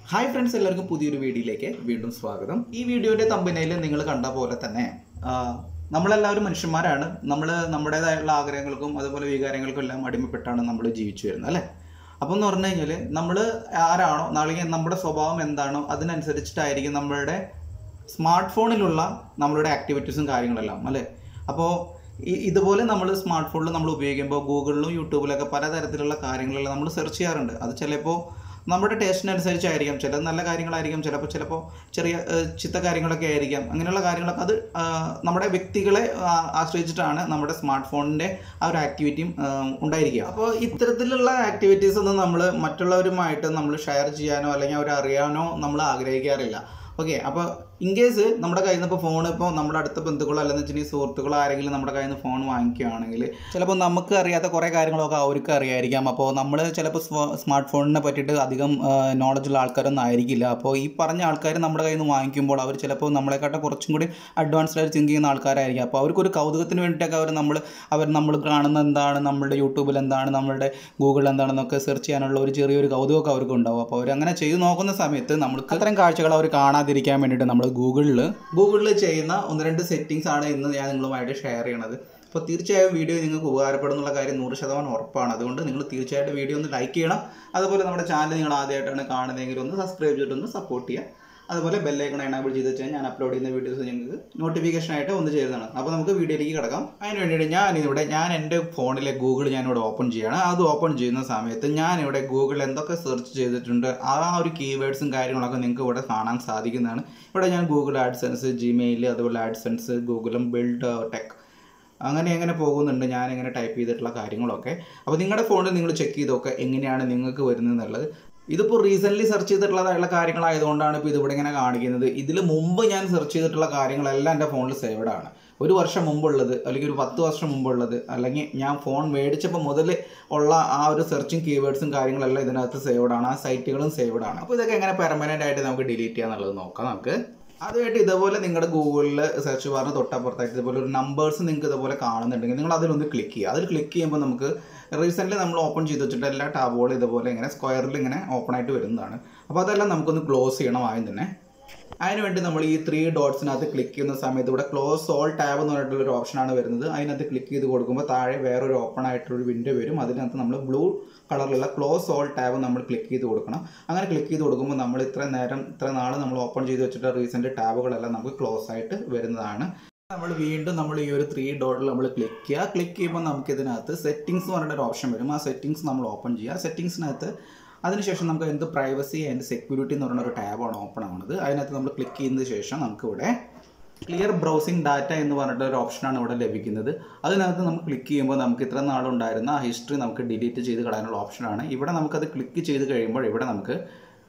hi friends എല്ലാവർക്കും പുതിയൊരു വീഡിയോയിലേക്ക് വീണ്ടും സ്വാഗതം ഈ വീഡിയോയുടെ തമ്പനയിൽ നിങ്ങൾ കണ്ട പോലെ തന്നെ ആ, നമ്മളെല്ലാവരും മനുഷ്യന്മാരാണ് നമ്മൾ നമ്മുടേതായുള്ള ആഗ്രഹങ്ങൾക്കും അതുപോലെ വികാരങ്ങൾക്കും എല്ലാം അടിമപ്പെട്ടാണ് നമ്മൾ ജീവിച്ചു വരുന്നത് അല്ലേ അപ്പം എന്ന് പറഞ്ഞു കഴിഞ്ഞാൽ നമ്മൾ ആരാണോ നാളെ നമ്മുടെ സ്വഭാവം എന്താണോ അതിനനുസരിച്ചിട്ടായിരിക്കും നമ്മളുടെ സ്മാർട്ട് ഫോണിലുള്ള നമ്മളുടെ ആക്ടിവിറ്റീസും കാര്യങ്ങളെല്ലാം അല്ലേ അപ്പോൾ ഈ ഇതുപോലെ നമ്മൾ സ്മാർട്ട് ഫോണിൽ നമ്മൾ ഉപയോഗിക്കുമ്പോൾ ഗൂഗിളിലും യൂട്യൂബിലൊക്കെ പലതരത്തിലുള്ള കാര്യങ്ങളെല്ലാം നമ്മൾ സെർച്ച് ചെയ്യാറുണ്ട് അത് ചിലപ്പോൾ നമ്മുടെ ടേസ്റ്റിനനുസരിച്ചായിരിക്കാം ചില നല്ല കാര്യങ്ങളായിരിക്കും ചിലപ്പോൾ ചിലപ്പോൾ ചെറിയ ഏഹ്, ചിത്ത കാര്യങ്ങളൊക്കെ ആയിരിക്കാം അങ്ങനെയുള്ള കാര്യങ്ങളൊക്കെ അത് ആ, നമ്മുടെ വ്യക്തികളെ ആ, ആശ്രയിച്ചിട്ടാണ് നമ്മുടെ സ്മാർട്ട് ഫോണിൻ്റെ ആ ഒരു ആക്ടിവിറ്റിയും ഉണ്ടായിരിക്കുക അപ്പോൾ ഇത്തരത്തിലുള്ള ആക്ടിവിറ്റീസ് ഒന്നും നമ്മൾ മറ്റുള്ളവരുമായിട്ട് നമ്മൾ ഷെയർ ചെയ്യാനോ അല്ലെങ്കിൽ അവർ അറിയാനോ നമ്മൾ ആഗ്രഹിക്കാറില്ല ഓക്കെ അപ്പോൾ ഇൻ കേസ് നമ്മുടെ കയ്യിൽ നിന്ന് ഇപ്പോൾ ഫോൺ ഇപ്പോൾ നമ്മുടെ അടുത്ത ബന്ധുക്കളോ അല്ലെങ്കിൽ വെച്ചിട്ടുണ്ടെങ്കിൽ സുഹൃത്തുക്കളോ ആരെങ്കിലും നമ്മുടെ കയ്യിൽ നിന്ന് ഫോൺ വാങ്ങിക്കുകയാണെങ്കിൽ ചിലപ്പോൾ നമുക്ക് അറിയാത്ത കുറേ കാര്യങ്ങളൊക്കെ അവർക്ക് അറിയായിരിക്കാം അപ്പോൾ നമ്മൾ ചിലപ്പോൾ സ്മാർട്ട് ഫോണിനെ പറ്റിയിട്ട് അധികം നോളജുള്ള ആൾക്കാരൊന്നും ആയിരിക്കില്ല അപ്പോൾ ഈ പറഞ്ഞ ആൾക്കാർ നമ്മുടെ കയ്യിൽ നിന്ന് വാങ്ങിക്കുമ്പോൾ അവർ ചിലപ്പോൾ നമ്മളെക്കാട്ടും കുറച്ചും കൂടി അഡ്വാൻസ്ഡ് ആയിട്ട് തിങ്ക് ചെയ്യുന്ന ആൾക്കാരായിരിക്കും അപ്പോൾ അവർക്കൊരു കൗതുകത്തിന് വേണ്ടിയിട്ടൊക്കെ അവർ നമ്മൾ അവർ നമ്മൾ കാണുന്ന എന്താണ് നമ്മുടെ യൂട്യൂബിൽ എന്താണ് നമ്മുടെ ഗൂഗിളിൽ എന്താണെന്നൊക്കെ സെർച്ച് ചെയ്യാനുള്ള ഒരു ചെറിയൊരു കൗതുകമൊക്കെ അവർക്ക് ഉണ്ടാവും അപ്പോൾ അവർ അങ്ങനെ ചെയ്ത് നോക്കുന്ന സമയത്ത് നമ്മൾക്ക് അത്തരം കാഴ്ചകൾ അവർ കാണാതിരിക്കാൻ വേണ്ടിയിട്ട് നമ്മൾ ഗൂഗിളിൽ ഗൂഗിളിൽ ചെയ്യുന്ന ഒന്ന് രണ്ട് സെറ്റിങ്സ് ആണ് ഇന്ന് ഞാൻ നിങ്ങളുമായിട്ട് ഷെയർ ചെയ്യണത് അപ്പോൾ തീർച്ചയായും വീഡിയോ നിങ്ങൾക്ക് ഉപകാരപ്പെടുന്നുള്ള കാര്യം നൂറ് ശതമാനം ഉറപ്പാണ് അതുകൊണ്ട് നിങ്ങൾ തീർച്ചയായിട്ടും വീഡിയോ ഒന്ന് ലൈക്ക് ചെയ്യണം അതുപോലെ നമ്മുടെ ചാനൽ നിങ്ങൾ ആദ്യമായിട്ടാണ് കാണുന്നതെങ്കിൽ ഒന്ന് സബ്സ്ക്രൈബ് ചെയ്തിട്ടൊന്ന് സപ്പോർട്ട് ചെയ്യുക അതുപോലെ ബെല്ലൈക്കൺ എനേബിൾ ചെയ്ത് വെച്ചാൽ ഞാൻ അപ്ലോഡ് ചെയ്യുന്ന വീഡിയോസ് നിങ്ങൾക്ക് നോട്ടിഫിക്കേഷൻ ആയിട്ട് ഒന്ന് ചെയ്യുന്നതാണ് അപ്പോൾ നമുക്ക് വീഡിയോയിലേക്ക് കിടക്കാം അതിന് വേണ്ടിയിട്ട് ഞാൻ ഇവിടെ ഞാൻ എൻ്റെ ഫോണിലെ ഗൂഗിൾ ഞാനിവിടെ ഓപ്പൺ ചെയ്യണം അത് ഓപ്പൺ ചെയ്യുന്ന സമയത്ത് ഞാനിവിടെ ഗൂഗിളിൽ എന്തൊക്കെ സെർച്ച് ചെയ്തിട്ടുണ്ട് ആ ഒരു കീവേഡ്സും കാര്യങ്ങളൊക്കെ നിങ്ങൾക്ക് ഇവിടെ കാണാൻ സാധിക്കുന്നതാണ് ഇവിടെ ഞാൻ ഗൂഗിൾ ആഡ്സെൻസ് ജിമെയിൽ അതുപോലെ ആഡ്സെൻസ് ഗൂഗിളും ബിൽഡ് ടെക് അങ്ങനെ എങ്ങനെ പോകുന്നുണ്ട് ഞാൻ ഇങ്ങനെ ടൈപ്പ് ചെയ്തിട്ടുള്ള കാര്യങ്ങളൊക്കെ അപ്പോൾ നിങ്ങളുടെ ഫോണിൽ നിങ്ങൾ ചെക്ക് ചെയ്തൊക്കെ എങ്ങനെയാണ് നിങ്ങൾക്ക് വരുന്നത് എന്നുള്ളത് ഇതിപ്പോൾ റീസെൻ്റ്ലി സെർച്ച് ചെയ്തിട്ടുള്ളതായുള്ള കാര്യങ്ങളായതുകൊണ്ടാണ് ഇപ്പോൾ ഇതിവിടെ ഇങ്ങനെ കാണിക്കുന്നത് ഇതിൽ മുമ്പ് ഞാൻ സെർച്ച് ചെയ്തിട്ടുള്ള കാര്യങ്ങളെല്ലാം എൻ്റെ ഫോണിൽ സേവ്ഡ് ആണ് ഒരു വർഷം മുമ്പുള്ളത് അല്ലെങ്കിൽ ഒരു പത്ത് വർഷം മുമ്പുള്ളത് അല്ലെങ്കിൽ ഞാൻ ഫോൺ മേടിച്ചപ്പോൾ മുതൽ ഉള്ള ആ ഒരു സെർച്ചിങ് കീവേഡ്സും കാര്യങ്ങളെല്ലാം ഇതിനകത്ത് സേവ്ഡ് ആണ് ആ സൈറ്റുകളും സേവ്ഡ് ആണ് അപ്പോൾ ഇതൊക്കെ എങ്ങനെ പെർമനൻ്റ് ആയിട്ട് നമുക്ക് ഡിലീറ്റ് ചെയ്യാന്നുള്ളത് നോക്കാം നമുക്ക് അതുമായിട്ട് ഇതുപോലെ നിങ്ങളുടെ ഗൂഗിളിൽ സെർച്ച് ബാറിന് തൊട്ടപ്പുറത്തായിട്ട് ഇതുപോലെ ഒരു നമ്പേഴ്സ് നിങ്ങൾക്ക് ഇതുപോലെ കാണുന്നുണ്ടെങ്കിൽ നിങ്ങൾ അതിലൊന്ന് ക്ലിക്ക് ചെയ്യുക അതിൽ ക്ലിക്ക് ചെയ്യുമ്പോൾ നമുക്ക് റീസെൻ്റ്ലി നമ്മൾ ഓപ്പൺ ചെയ്ത് വെച്ചിട്ട് എല്ലാ ടാബുകളും ഇതുപോലെ ഇങ്ങനെ സ്ക്വയറിൽ ഇങ്ങനെ ഓപ്പൺ ആയിട്ട് വരുന്നതാണ് അപ്പോൾ അതെല്ലാം നമുക്കൊന്ന് ക്ലോസ് ചെയ്യണം ആദ്യം തന്നെ അതിനുവേണ്ടി നമ്മൾ ഈ ത്രീ ഡോട്ട്സിനകത്ത് ക്ലിക്ക് ചെയ്യുന്ന സമയത്ത് ഇവിടെ ക്ലോസ് ഓൾ ടാബ് എന്ന് പറഞ്ഞിട്ടുള്ള ഒരു ഓപ്ഷനാണ് വരുന്നത് അതിനകത്ത് ക്ലിക്ക് ചെയ്ത് കൊടുക്കുമ്പോൾ താഴെ വേറൊരു ഓപ്പൺ ആയിട്ടുള്ള ഒരു വിൻഡോ വരും അതിനകത്ത് നമ്മൾ ബ്ലൂ കളറിലുള്ള ക്ലോസ് ഓൾ ടാബ് നമ്മൾ ക്ലിക്ക് ചെയ്ത് കൊടുക്കണം അങ്ങനെ ക്ലിക്ക് ചെയ്ത് കൊടുക്കുമ്പോൾ നമ്മൾ ഇത്ര നേരം ഇത്ര നാൾ നമ്മൾ ഓപ്പൺ ചെയ്ത് വെച്ചിട്ട് റീസെൻറ്റ് ടാബുകളെല്ലാം നമുക്ക് ക്ലോസ് ആയിട്ട് വരുന്നതാണ് നമ്മൾ വീണ്ടും നമ്മൾ ഈ ഒരു ത്രീ ഡോട്ടിൽ നമ്മൾ ക്ലിക്ക് ചെയ്യുക ക്ലിക്ക് ചെയ്യുമ്പോൾ നമുക്ക് ഇതിനകത്ത് സെറ്റിങ്സ് എന്ന് പറഞ്ഞിട്ട് ഒരു ഓപ്ഷൻ വരും ആ സെറ്റിങ്സ് നമ്മൾ ഓപ്പൺ ചെയ്യുക സെറ്റിങ്സിനകത്ത് അതിനുശേഷം നമുക്ക് എന്ത് പ്രൈവസി ആൻഡ് സെക്യൂരിറ്റി എന്ന് പറയുന്ന ഒരു ടാബാണ് ഓപ്പൺ ആവുന്നത് അതിനകത്ത് നമ്മൾ ക്ലിക്ക് ചെയ്യുന്നതിന് ശേഷം നമുക്കിവിടെ ക്ലിയർ ബ്രൗസിംഗ് ഡാറ്റ എന്ന് പറഞ്ഞിട്ട് ഒരു ഓപ്ഷനാണ് ഇവിടെ ലഭിക്കുന്നത് അതിനകത്ത് നമ്മൾ ക്ലിക്ക് ചെയ്യുമ്പോൾ നമുക്ക് ഇത്ര നാളുണ്ടായിരുന്ന ആ ഹിസ്റ്ററി നമുക്ക് ഡിലീറ്റ് ചെയ്ത് കളയാനുള്ള ഓപ്ഷനാണ് ഇവിടെ നമുക്കത് ക്ലിക്ക് ചെയ്ത് കഴിയുമ്പോൾ ഇവിടെ നമുക്ക്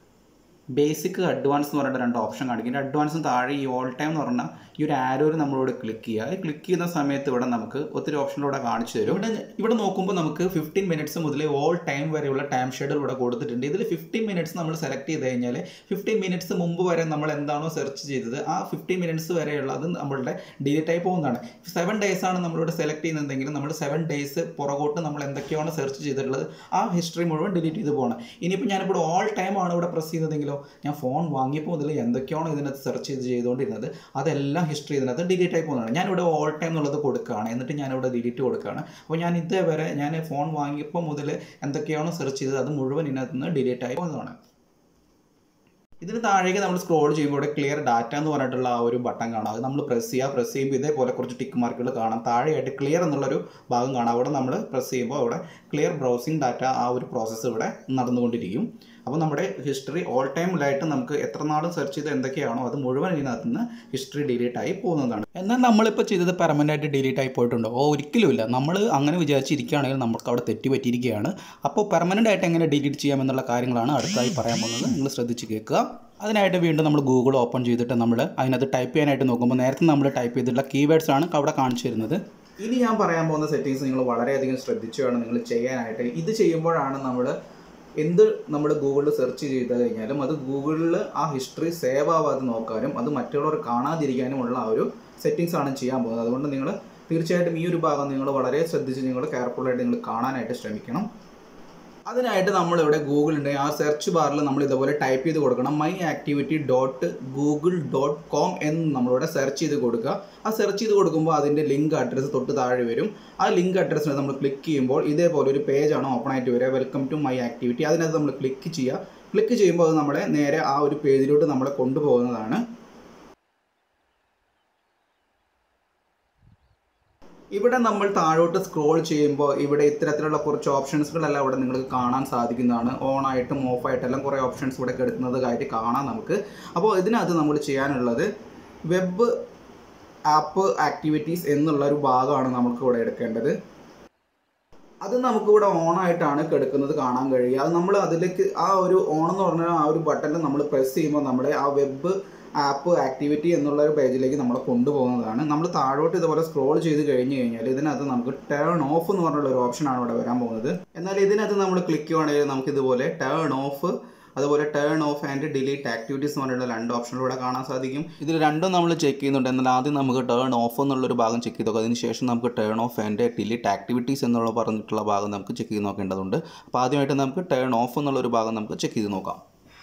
ബേസിക് അഡ്വാൻസ് എന്ന് പറഞ്ഞിട്ട് രണ്ട് ഓപ്ഷൻ കാണിക്കും അഡ്വാൻസും താഴെ ഈ ഓൾ ടൈം എന്ന് പറഞ്ഞാൽ ഈ ഒരു ആരോയിൽ നമ്മളിവിടെ ക്ലിക്ക് ചെയ്യുക അത് ക്ലിക്ക് ചെയ്യുന്ന സമയത്ത് ഇവിടെ നമുക്ക് ഒത്തിരി ഓപ്ഷനിലൂടെ കാണിച്ചു തരും ഇവിടെ ഇവിടെ നോക്കുമ്പോൾ നമുക്ക് ഫിഫ്റ്റീൻ മിനിറ്റ്സ് മുതൽ ഓൾ ടൈം വരെയുള്ള ടൈം ഷെഡ്യൂൾ ഇവിടെ കൊടുത്തിട്ടുണ്ട് ഇതിൽ ഫിഫ്റ്റീൻ മിനിറ്റ്സ് നമ്മൾ സെലക്ട് ചെയ്ത് കഴിഞ്ഞാൽ ഫിഫ്റ്റീൻ മിനിറ്റ്സ് മുമ്പ് വരെ നമ്മൾ എന്താണോ സെർച്ച് ചെയ്തത് ആ ഫിഫ്റ്റീൻ മിനിറ്റ്സ് വരെയുള്ള അത് നമ്മളുടെ ഡിലീറ്റ് ആയി പോകുന്നതാണ് സെവൻ ഡേയ്സ് ആണ് നമ്മളിവിടെ സെലക്ട് ചെയ്യുന്നതെങ്കിൽ നമ്മൾ സെവൻ ഡേയ്സ് പുറകോട്ട് നമ്മൾ എന്തൊക്കെയാണ് സെർച്ച് ചെയ്തിട്ടുള്ളത് ആ ഹിസ്റ്ററി മുഴുവൻ ഡിലീറ്റ് ചെയ്ത് പോകണം ഇനിയിപ്പോൾ ഞാനിപ്പോൾ ഓൾ ടൈം ആണ് ഇവിടെ പ്രസ് ചെയ്തതെങ്കിലോ ഞാൻ ഫോൺ വാങ്ങിയപ്പോൾ മുതൽ എന്തൊക്കെയാണോ ഇതിനകത്ത് സെർച്ച് ചെയ്ത് ചെയ്തുകൊണ്ടിരുന്നത് അതെല്ലാം ഹിസ്റ്ററി ഇതിനകത്ത് ഡിലീറ്റ് ആയി പോകുന്നതാണ് ഞാനിവിടെ ഓൾ ടൈം എന്നുള്ളത് കൊടുക്കുകയാണ് എന്നിട്ട് ഞാനിവിടെ ഡിലീറ്റ് കൊടുക്കുകയാണ് അപ്പോൾ ഞാൻ ഇതേവരെ ഞാൻ ഫോൺ വാങ്ങിയപ്പോൾ മുതൽ എന്തൊക്കെയാണോ സെർച്ച് ചെയ്തത് അത് മുഴുവൻ ഇതിനകത്ത് നിന്ന് ഡിലീറ്റ് ആയി പോകുന്നതാണ് ഇതിന് താഴേക്ക് നമ്മൾ സ്ക്രോൾ ചെയ്യുമ്പോൾ ഇവിടെ ക്ലിയർ ഡാറ്റ എന്ന് പറഞ്ഞിട്ടുള്ള ആ ഒരു ബട്ടൺ കാണാം അത് നമ്മൾ പ്രസ് ചെയ്യുക പ്രസ് ചെയ്യുമ്പോൾ ഇതേപോലെ കുറച്ച് ടിക്ക് മാർക്കുകൾ കാണാം താഴെയായിട്ട് ക്ലിയർ എന്നുള്ളൊരു ഭാഗം കാണാം അവിടെ നമ്മൾ പ്രസ് ചെയ്യുമ്പോൾ അവിടെ ക്ലിയർ ബ്രൗസിംഗ് ഡാറ്റ ആ ഒരു പ്രോസസ്സ് ഇവിടെ നടന്നുകൊണ്ടിരിക്കും അപ്പോൾ നമ്മുടെ ഹിസ്റ്ററി ഓൾ ടൈമിലായിട്ട് നമുക്ക് എത്ര നാളും സെർച്ച് ചെയ്ത് എന്തൊക്കെയാണോ അത് മുഴുവൻ ഇതിനകത്ത് നിന്ന് ഹിസ്റ്ററി ഡിലീറ്റ് ആയി പോകുന്നതാണ് എന്നാൽ നമ്മളിപ്പോൾ ചെയ്തത് പെർമനൻ്റ് ആയിട്ട് ഡിലീറ്റ് ആയി പോയിട്ടുണ്ടോ ഓ ഒരിക്കലുമില്ല നമ്മൾ അങ്ങനെ വിചാരിച്ചിരിക്കുകയാണെങ്കിൽ നമുക്ക് അവിടെ തെറ്റി പറ്റിയിരിക്കുകയാണ് അപ്പോൾ പെർമനൻ്റ് ആയിട്ട് എങ്ങനെ ഡിലീറ്റ് ചെയ്യാമെന്നുള്ള കാര്യങ്ങളാണ് അടുത്തായി പറയാൻ പോകുന്നത് നിങ്ങൾ ശ്രദ്ധിച്ച് കേൾക്കുക അതിനായിട്ട് വീണ്ടും നമ്മൾ ഗൂഗിൾ ഓപ്പൺ ചെയ്തിട്ട് നമ്മൾ അതിനകത്ത് ടൈപ്പ് ചെയ്യാനായിട്ട് നോക്കുമ്പോൾ നേരത്തെ നമ്മൾ ടൈപ്പ് ചെയ്തിട്ടുള്ള കീവേഡ്സ് ആണ് അവിടെ കാണിച്ചു തരുന്നത് ഇനി ഞാൻ പറയാൻ പോകുന്ന സെറ്റിങ്സ് നിങ്ങൾ വളരെയധികം ശ്രദ്ധിച്ചു വേണം നിങ്ങൾ ചെയ്യാനായിട്ട് ഇത് ചെയ്യുമ്പോഴാണ് നമ്മൾ എന്ത് നമ്മൾ ഗൂഗിളിൽ സെർച്ച് ചെയ്ത് കഴിഞ്ഞാലും അത് ഗൂഗിളിൽ ആ ഹിസ്റ്ററി സേവ് ആവാതെ നോക്കാനും അത് മറ്റുള്ളവർ കാണാതിരിക്കാനുമുള്ള ആ ഒരു സെറ്റിങ്സ് ആണ് ചെയ്യാൻ പോകുന്നത് അതുകൊണ്ട് നിങ്ങൾ തീർച്ചയായിട്ടും ഈ ഒരു ഭാഗം നിങ്ങൾ വളരെ ശ്രദ്ധിച്ച് നിങ്ങൾ കെയർഫുള്ളായിട്ട് നിങ്ങൾ കാണാനായിട്ട് ശ്രമിക്കണം അതിനായിട്ട് നമ്മളിവിടെ ഗൂഗിളിൻ്റെ ആ സെർച്ച് ബാറിൽ നമ്മൾ ഇതുപോലെ ടൈപ്പ് ചെയ്ത് കൊടുക്കണം my activity dot Google dot com എന്ന് നമ്മളിവിടെ സെർച്ച് ചെയ്ത് കൊടുക്കുക ആ സെർച്ച് ചെയ്ത് കൊടുക്കുമ്പോൾ അതിൻ്റെ ലിങ്ക് അഡ്രസ്സ് തൊട്ട് താഴെ വരും ആ ലിങ്ക് അഡ്രസ്സിൽ നമ്മൾ ക്ലിക്ക് ചെയ്യുമ്പോൾ ഇതേപോലെ ഒരു പേജാണ് ഓപ്പൺ ആയിട്ട് വരിക വെൽക്കം ടു മൈ ആക്ടിവിറ്റി അതിനകത്ത് നമ്മൾ ക്ലിക്ക് ചെയ്യുക ക്ലിക്ക് ചെയ്യുമ്പോൾ അത് നമ്മളെ നേരെ ആ ഒരു പേജിലോട്ട് നമ്മളെ കൊണ്ടുപോകുന്നതാണ് ഇവിടെ നമ്മൾ താഴോട്ട് സ്ക്രോൾ ചെയ്യുമ്പോൾ ഇവിടെ ഇത്തരത്തിലുള്ള കുറച്ച് ഓപ്ഷൻസുകളെല്ലാം ഇവിടെ നിങ്ങൾക്ക് കാണാൻ സാധിക്കുന്നതാണ് ഓൺ ആയിട്ടും ഓഫ് ആയിട്ടെല്ലാം കുറേ ഓപ്ഷൻസ് ഇവിടെ കിടക്കുന്നതായിട്ട് കാണാം നമുക്ക് അപ്പോൾ ഇതിനകത്ത് നമ്മൾ ചെയ്യാനുള്ളത് വെബ് ആപ്പ് ആക്ടിവിറ്റീസ് എന്നുള്ള ഒരു ഭാഗമാണ് നമുക്ക് ഇവിടെ എടുക്കേണ്ടത് അത് നമുക്കിവിടെ ഓൺ ആയിട്ടാണ് കിടക്കുന്നത് കാണാൻ കഴിയുക അത് നമ്മൾ അതിലേക്ക് ആ ഒരു ഓൺ എന്ന് പറഞ്ഞാൽ ആ ഒരു ബട്ടണിൽ നമ്മൾ പ്രസ് ചെയ്യുമ്പോൾ നമ്മുടെ ആ വെബ് ആപ്പ് ആക്ടിവിറ്റി എന്നുള്ള ഒരു പേജിലേക്ക് നമ്മളെ കൊണ്ടുപോകുന്നതാണ് നമ്മൾ താഴോട്ട് ഇതുപോലെ സ്ക്രോൾ ചെയ്ത് കഴിഞ്ഞ് കഴിഞ്ഞാൽ ഇതിനകത്ത് നമുക്ക് ടേൺ ഓഫ് എന്ന് പറഞ്ഞുള്ള ഒരു ഓപ്ഷനാണ് ഇവിടെ വരാൻ പോകുന്നത് എന്നാൽ ഇതിനകത്ത് നമ്മൾ ക്ലിക്ക് ചെയ്യുവാണെങ്കിൽ നമുക്ക് ഇതുപോലെ ടേൺ ഓഫ് അതുപോലെ turn off and delete activities എന്ന് പറഞ്ഞിട്ടുള്ള രണ്ട് ഓപ്ഷനിലൂടെ കാണാൻ സാധിക്കും ഇതിൽ രണ്ടും നമ്മൾ ചെക്ക് ചെയ്യുന്നുണ്ട് എന്നാൽ ആദ്യം നമുക്ക് ടേൺ ഓഫ് എന്നുള്ളൊരു ഭാഗം ചെക്ക് ചെയ്ത് നോക്കാം അതിന് ശേഷം നമുക്ക് turn off and delete activities എന്നുള്ള പറഞ്ഞിട്ടുള്ള ഭാഗം നമുക്ക് ചെക്ക് ചെയ്ത് നോക്കേണ്ടതുണ്ട് അപ്പോൾ ആദ്യമായിട്ട് നമുക്ക് ടേൺ ഓഫ് എന്നുള്ളൊരു ഭാഗം നമുക്ക് ചെക്ക് ചെയ്ത് നോക്കാം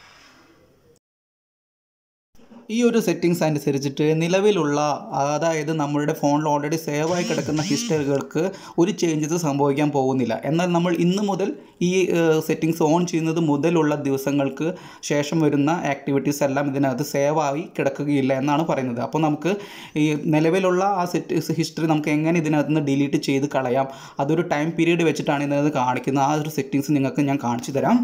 ഈ ഒരു സെറ്റിങ്സ് അനുസരിച്ചിട്ട് നിലവിലുള്ള അതായത് നമ്മളുടെ ഫോണിൽ ഓൾറെഡി സേവ് ആയി കിടക്കുന്ന ഹിസ്റ്ററികൾക്ക് ഒരു ചേഞ്ചസ് സംഭവിക്കാൻ പോകുന്നില്ല എന്നാൽ നമ്മൾ ഇന്ന് മുതൽ ഈ സെറ്റിങ്സ് ഓൺ ചെയ്യുന്നത് മുതലുള്ള ദിവസങ്ങൾക്ക് ശേഷം വരുന്ന ആക്ടിവിറ്റീസ് എല്ലാം ഇതിനകത്ത് സേവ് ആയി കിടക്കുകയില്ല എന്നാണ് പറയുന്നത് അപ്പോൾ നമുക്ക് ഈ നിലവിലുള്ള ആ സെറ്റ് ഹിസ്റ്ററി നമുക്ക് എങ്ങനെ ഇതിനകത്ത് നിന്ന് ഡിലീറ്റ് ചെയ്ത് കളയാം അതൊരു ടൈം പീരീഡ് വെച്ചിട്ടാണ് ഇതിനകത്ത് കാണിക്കുന്നത് ആ ഒരു സെറ്റിങ്സ് നിങ്ങൾക്ക് ഞാൻ കാണിച്ചു തരാം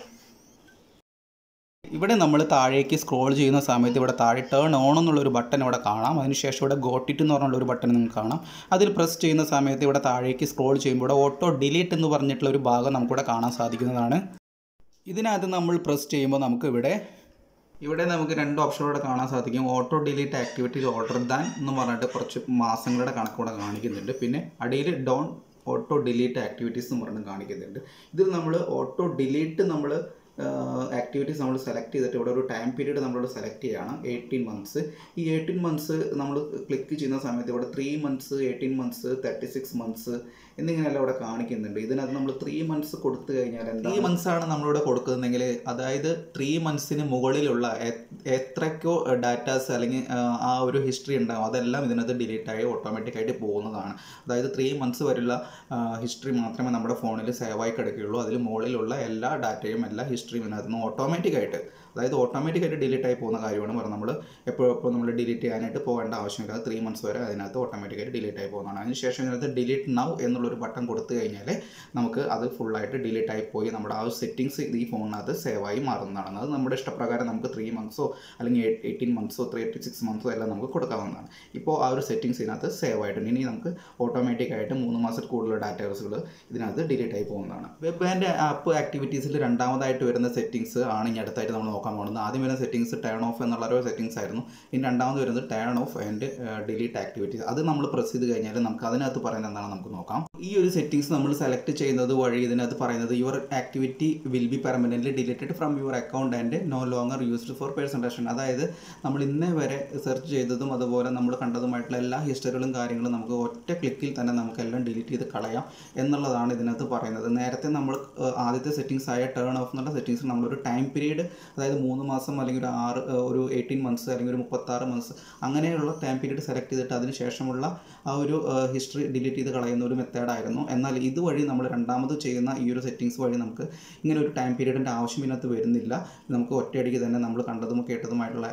ഇവിടെ നമ്മൾ താഴേക്ക് സ്ക്രോൾ ചെയ്യുന്ന സമയത്ത് ഇവിടെ താഴെ ടേൺ ഓൺ എന്നുള്ളൊരു ബട്ടൺ ഇവിടെ കാണാം അതിനുശേഷം ഇവിടെ ഗോട്ടിറ്റ് എന്ന് പറഞ്ഞുള്ള ഒരു ബട്ടൺ നിങ്ങൾക്ക് കാണാം അതിൽ പ്രസ് ചെയ്യുന്ന സമയത്ത് ഇവിടെ താഴേക്ക് സ്ക്രോൾ ചെയ്യുമ്പോൾ ഇവിടെ ഓട്ടോ ഡിലീറ്റ് എന്ന് പറഞ്ഞിട്ടുള്ള ഒരു ഭാഗം നമുക്കിവിടെ കാണാൻ സാധിക്കുന്നതാണ് ഇതിനകത്ത് നമ്മൾ പ്രസ് ചെയ്യുമ്പോൾ നമുക്ക് ഇവിടെ ഇവിടെ നമുക്ക് രണ്ട് ഓപ്ഷനോടെ കാണാൻ സാധിക്കും auto delete activity older than എന്ന് പറഞ്ഞിട്ട് കുറച്ച് മാസങ്ങളുടെ കണക്കൂടെ കാണിക്കുന്നുണ്ട് പിന്നെ അടിയിൽ ഡോൺ ഓട്ടോ ഡിലീറ്റ് ആക്ടിവിറ്റീസ് എന്ന് പറഞ്ഞിട്ട് കാണിക്കുന്നുണ്ട് ഇതിൽ നമ്മൾ ഓട്ടോ ഡിലീറ്റ് നമ്മൾ ആക്ടിവിറ്റീസ് നമ്മൾ സെലക്ട് ചെയ്തിട്ട് ഇവിടെ ഒരു ടൈം പീരീഡ് നമ്മളോട് സെലക്ട് ചെയ്യണം എയ്റ്റീൻ മന്ത്സ് ഈ എയ്റ്റീൻ മന്ത്സ് നമ്മൾ ക്ലിക്ക് ചെയ്യുന്ന സമയത്ത് ഇവിടെ three months eighteen months thirty six months എന്നിങ്ങനെയെല്ലാം ഇവിടെ കാണിക്കുന്നുണ്ട് ഇതിനകത്ത് നമ്മൾ ത്രീ മന്ത്സ് കൊടുത്തു കഴിഞ്ഞാൽ ത്രീ മന്ത്സ് ആണ് നമ്മളിവിടെ കൊടുക്കുന്നതെങ്കിൽ അതായത് ത്രീ മന്ത്സിന് മുകളിലുള്ള എത്രയ്ക്കോ ഡാറ്റാസ് അല്ലെങ്കിൽ ആ ഒരു ഹിസ്റ്ററി ഉണ്ടാകും അതെല്ലാം ഇതിനകത്ത് ഡിലീറ്റ് ആയി ഓട്ടോമാറ്റിക്കായിട്ട് പോകുന്നതാണ് അതായത് ത്രീ മന്ത്സ് വരെയുള്ള ഹിസ്റ്ററി മാത്രമേ നമ്മുടെ ഫോണിൽ സേവ് ആയി കിടക്കുകയുള്ളൂ അതിൽ മുകളിലുള്ള എല്ലാ ഡാറ്റയും എല്ലാ ഹിസ്റ്ററിയും ഇതിനകത്ത് നിന്ന് ഓട്ടോമാറ്റിക്കായിട്ട് അതായത് ഓട്ടോമാറ്റിക്കായിട്ട് ഡിലീറ്റ് ആയി പോകുന്ന കാര്യമാണ് പറഞ്ഞത് നമ്മൾ എപ്പോഴും എപ്പോഴും നമ്മൾ ഡിലീറ്റ് ചെയ്യാനായിട്ട് പോകേണ്ട ആവശ്യമില്ല ത്രീ മന്ത്സ് വരെ അതിനകത്ത് ഓട്ടോമാറ്റിക്കായിട്ട് ഡിലീറ്റ് ആയി പോകുന്നതാണ് അതിനുശേഷം ഇതിനകത്ത് ഡിലീറ്റ് നൗ എന്നുള്ളൊരു ബട്ടൺ കൊടുത്തു കഴിഞ്ഞാൽ നമുക്ക് അത് ഫുള്ളായിട്ട് ഡിലീറ്റ് ആയി പോയി നമ്മുടെ ആ ഒരു സെറ്റിങ്സ് ഈ ഫോണിനകത്ത് സേവ് ആയി മാറുന്നതാണ് അത് നമ്മുടെ ഇഷ്ടപ്രകാരം നമുക്ക് ത്രീ മന്ത്സോ അല്ലെങ്കിൽ എയ്റ്റീൻ മന്ത്സോ ത്രീ എയ്റ്റി സിക്സ് മന്ത്സോ എല്ലാം നമുക്ക് കൊടുക്കാവുന്നതാണ് ഇപ്പോൾ ആ ഒരു സെറ്റിങ്സ് ഇതിനകത്ത് സേവ് ആയിട്ടുണ്ട് ഇനി നമുക്ക് ഓട്ടോമാറ്റിക്കായിട്ട് മൂന്ന് മാസത്തിൽ കൂടുതൽ ഡാറ്റാസുകൾ ഇതിനകത്ത് ഡിലീറ്റ് ആയി പോകുന്നതാണ് വെബ് ആൻഡ് ആപ്പ് ആക്ടിവിറ്റീസിൽ രണ്ടാമതായിട്ട് വരുന്ന സെറ്റിങ്സ് ആണ് ഇനി അടുത്തായിട്ട് നമ്മൾ നോക്കാൻ പോകുന്നത് ആദ്യം വരുന്ന സെറ്റിങ്സ് ടേൺ ഓഫ് എന്നുള്ള ഒരു സെറ്റിങ്സ് ആയിരുന്നു ഇനി രണ്ടാമത് വരുന്നത് turn off and delete activities അത് നമ്മൾ പ്രസ് ചെയ്ത് കഴിഞ്ഞാൽ നമുക്ക് അതിനകത്ത് പറയുന്നത് എന്താണെന്ന് നമുക്ക് നോക്കാം ഈ ഒരു സെറ്റിങ്സ് നമ്മൾ സെലക്ട് ചെയ്യുന്നത് വഴി ഇതിനകത്ത് പറയുന്നത് your activity will be permanently deleted from your account and no longer used for personalisation അതായത് നമ്മൾ ഇന്നേ വരെ സെർച്ച് ചെയ്തതും അതുപോലെ നമ്മൾ കണ്ടതുമായിട്ടുള്ള എല്ലാ ഹിസ്റ്ററികളും കാര്യങ്ങളും നമുക്ക് ഒറ്റ ക്ലിക്കിൽ തന്നെ നമുക്കെല്ലാം ഡിലീറ്റ് ചെയ്ത് കളയാം എന്നുള്ളതാണ് ഇതിനകത്ത് പറയുന്നത് നേരത്തെ നമ്മൾ ആദ്യത്തെ സെറ്റിങ്സ് ആയ ടേൺ ഓഫ് എന്നുള്ള സെറ്റിങ്സ് നമ്മളൊരു ടൈം പീരീഡ് അതായത് മൂന്ന് മാസം അല്ലെങ്കിൽ ഒരു ആറ് ഒരു എയ്റ്റീൻ മന്ത്സ് അല്ലെങ്കിൽ ഒരു മുപ്പത്താറ് മന്ത്സ് അങ്ങനെയുള്ള ടൈം പീരീഡ് സെലക്ട് ചെയ്തിട്ട് അതിന് ശേഷമുള്ള ആ ഒരു ഹിസ്റ്ററി ഡിലീറ്റ് ചെയ്ത് കളയുന്ന ഒരു മെത്തേഡായിരുന്നു എന്നാൽ ഇതുവഴി നമ്മൾ രണ്ടാമത് ചെയ്യുന്ന ഈ ഒരു സെറ്റിങ്സ് വഴി നമുക്ക് ഇങ്ങനെ ഒരു ടൈം പീരീഡിൻ്റെ ആവശ്യം ഇതിനകത്ത് വരുന്നില്ല നമുക്ക് ഒറ്റയടിക്ക് തന്നെ നമ്മൾ കണ്ടതും കേട്ടതുമായിട്ടുള്ള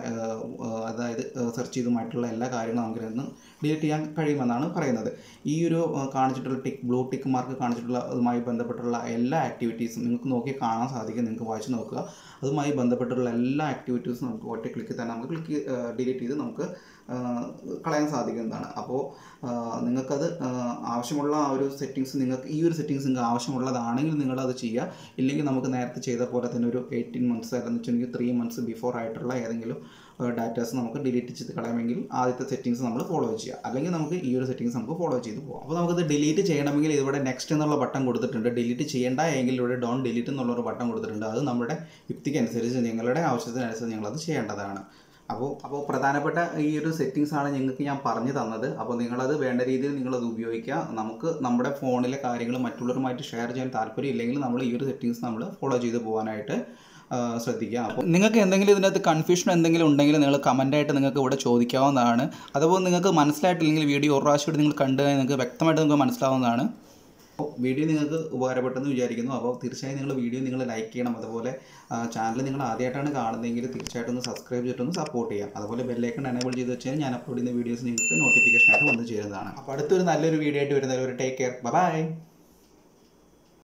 അതായത് സെർച്ച് ചെയ്തതുമായിട്ടുള്ള എല്ലാ കാര്യങ്ങളും നമുക്ക് ഇതിൽ നിന്ന് ഡിലീറ്റ് ചെയ്യാൻ കഴിയുമെന്നാണ് പറയുന്നത് ഈ ഒരു കാണിച്ചിട്ടുള്ള ടിക്ക് ബ്ലൂ ടിക്ക് മാർക്ക് കാണിച്ചിട്ടുള്ള അതുമായി ബന്ധപ്പെട്ടുള്ള എല്ലാ ആക്ടിവിറ്റീസും നിങ്ങൾക്ക് നോക്കി കാണാൻ സാധിക്കും നിങ്ങൾക്ക് വായിച്ച് നോക്കുക അതുമായി ബന്ധപ്പെട്ടുള്ള എല്ലാ ആക്ടിവിറ്റീസും നമുക്ക് ഒറ്റ ക്ലിക്കിൽ തന്നെ നമുക്ക് ക്ലിക്ക് ഡിലീറ്റ് ചെയ്ത് നമുക്ക് കളയാൻ സാധിക്കുന്നതാണ് അപ്പോൾ നിങ്ങൾക്കത് ആവശ്യമുള്ള ആ ഒരു സെറ്റിങ്സ് നിങ്ങൾക്ക് ഈ ഒരു സെറ്റിങ്സ് നിങ്ങൾക്ക് ആവശ്യമുള്ളതാണെങ്കിൽ നിങ്ങളത് ചെയ്യുക ഇല്ലെങ്കിൽ നമുക്ക് നേരത്തെ ചെയ്ത പോലെ തന്നെ ഒരു എയ്റ്റീൻ മന്ത്സ് അല്ലെന്ന് വെച്ചിട്ടുണ്ടെങ്കിൽ ത്രീ മന്ത്സ് ബിഫോർ ആയിട്ടുള്ള ഏതെങ്കിലും ഡാറ്റാസ് നമുക്ക് ഡിലീറ്റ് ചെയ്ത് കളയാമെങ്കിൽ ആദ്യത്തെ സെറ്റിങ്സ് നമ്മൾ ഫോളോ ചെയ്യുക അല്ലെങ്കിൽ നമുക്ക് ഈ ഒരു സെറ്റിങ്സ് നമുക്ക് ഫോളോ ചെയ്ത് പോകാം അപ്പോൾ നമുക്കത് ഡിലീറ്റ് ചെയ്യണമെങ്കിൽ ഇവിടെ നെക്സ്റ്റ് എന്നുള്ള ബട്ടൺ കൊടുത്തിട്ടുണ്ട് ഡിലീറ്റ് ചെയ്യേണ്ട എങ്കിൽ ഇവിടെ ഡോൺ ഡിലീറ്റ് എന്നുള്ളൊരു ബട്ടൺ കൊടുത്തിട്ടുണ്ട് അത് നമ്മുടെ യുക്തിക്ക് അനുസരിച്ച് നിങ്ങളുടെ ആവശ്യത്തിനനുസരിച്ച് നിങ്ങളത് ചെയ്യേണ്ടതാണ് അപ്പോൾ അപ്പോൾ പ്രധാനപ്പെട്ട ഈ ഒരു സെറ്റിങ്സ് ആണ് നിങ്ങൾക്ക് ഞാൻ പറഞ്ഞു തന്നത് അപ്പോൾ നിങ്ങളത് വേണ്ട രീതിയിൽ നിങ്ങളത് ഉപയോഗിക്കുക നമുക്ക് നമ്മുടെ ഫോണിലെ കാര്യങ്ങൾ മറ്റുള്ളവരുമായിട്ട് ഷെയർ ചെയ്യാൻ താല്പര്യം ഇല്ലെങ്കിൽ നമ്മൾ ഈ ഒരു സെറ്റിങ്സ് നമ്മൾ ഫോളോ ചെയ്ത് പോകാനായിട്ട് ആ, ശ്രദ്ധിക്കുക അപ്പോൾ നിങ്ങൾക്ക് എന്തെങ്കിലും ഇതിനകത്ത് കൺഫ്യൂഷൻ എന്തെങ്കിലും ഉണ്ടെങ്കിൽ നിങ്ങൾ കമൻ്റായിട്ട് നിങ്ങൾക്ക് ഇവിടെ ചോദിക്കാവുന്നതാണ് അതുപോലെ നിങ്ങൾക്ക് മനസ്സിലായിട്ടില്ലെങ്കിൽ വീഡിയോ ഒരു പ്രാവശ്യം കൂടി നിങ്ങൾ കണ്ടു കഴിഞ്ഞാൽ നിങ്ങൾക്ക് വ്യക്തമായിട്ട് നിങ്ങൾക്ക് മനസ്സിലാവുന്നതാണ് അപ്പോൾ വീഡിയോ നിങ്ങൾക്ക് ഉപകാരപ്പെട്ടെന്ന് വിചാരിക്കുന്നു അപ്പോൾ തീർച്ചയായും നിങ്ങൾ വീഡിയോ നിങ്ങൾ ലൈക്ക് ചെയ്യണം അതുപോലെ ചാനൽ നിങ്ങൾ ആദ്യമായിട്ടാണ് കാണുന്നതെങ്കിൽ തീർച്ചയായിട്ടും ഒന്ന് സബ്സ്ക്രൈബ് ചെയ്തിട്ടൊന്ന് സപ്പോർട്ട് ചെയ്യാം അതുപോലെ ബെല്ലൈക്കൺ എനേബിൾ ചെയ്ത് വെച്ചാൽ ഞാൻ അപ്ലോഡ് ചെയ്യുന്ന വീഡിയോസ് നിങ്ങൾക്ക് നോട്ടിഫിക്കേഷൻ ആയിട്ട് വന്നു ചേരുന്നതാണ് അപ്പോൾ അടുത്തൊരു നല്ലൊരു വീഡിയോ ആയിട്ട് വരുന്നവർ ടേക്ക് കെയർ ബൈ